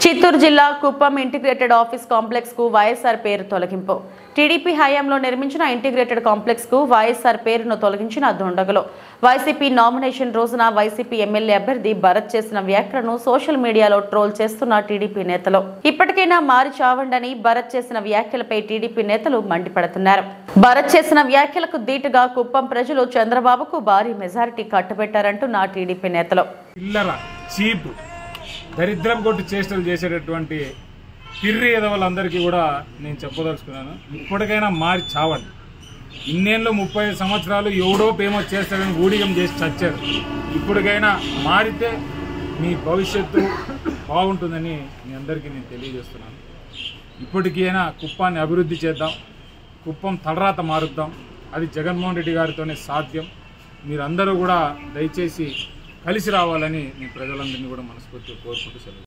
చిత్తూరు జిల్లా Kuppam integrated office complex కు వైఎస్ఆర్ పేరు తొలగింపు టీడీపీ హయాంలో నిర్మించిన ఇంటిగ్రేటెడ్ కాంప్లెక్స్ కు వైఎస్ఆర్ పేరును తొలగించిన దుండగులు వైసీపీ నామినేషన్ రోజున వైసీపీ ఎమ్మెల్యే అభ్యర్థి భరత్ చేసిన వ్యాఖ్యలను సోషల్ మీడియాలో ట్రోల్ చేస్తున్న టీడీపీ నేతలు ఇప్పటికైనా మారి చావండని భరత్ చేసిన వ్యాఖ్యలపై టీడీపీ నేతలు మండిపడుతున్నారు భరత్ చేసిన వ్యాఖ్యలకు ధీటుగా కుప్పం ప్రజలు చంద్రబాబుకు భారీ మెజారిటీ కట్టబెట్టారంటున్న టీడీపీ నేతలు చిల్లర చీప్ దరిద్రం కొట్టి చేష్టలు చేసేటటువంటి పిర్రి ఎదవలందరికీ కూడా నేను చెప్పదలుచుకున్నాను ఇప్పటికైనా మారి చావండి ఇన్నేళ్ళు ముప్పై సంవత్సరాలు ఎవడో ఫేమస్ చేస్తాడని ఊడిగం చేసి చచ్చారు ఇప్పటికైనా మారితే మీ భవిష్యత్తు బాగుంటుందని మీ అందరికీ నేను తెలియజేస్తున్నాను ఇప్పటికైనా కుప్పాన్ని అభివృద్ధి చేద్దాం కుప్పం తలరాత మారుద్దాం అది జగన్మోహన్ రెడ్డి గారితోనే సాధ్యం మీరందరూ కూడా దయచేసి కలిసి రావాలని మీ ప్రజలందరినీ కూడా మనస్ఫూర్తిగా కోరుకుంటూ సెలవు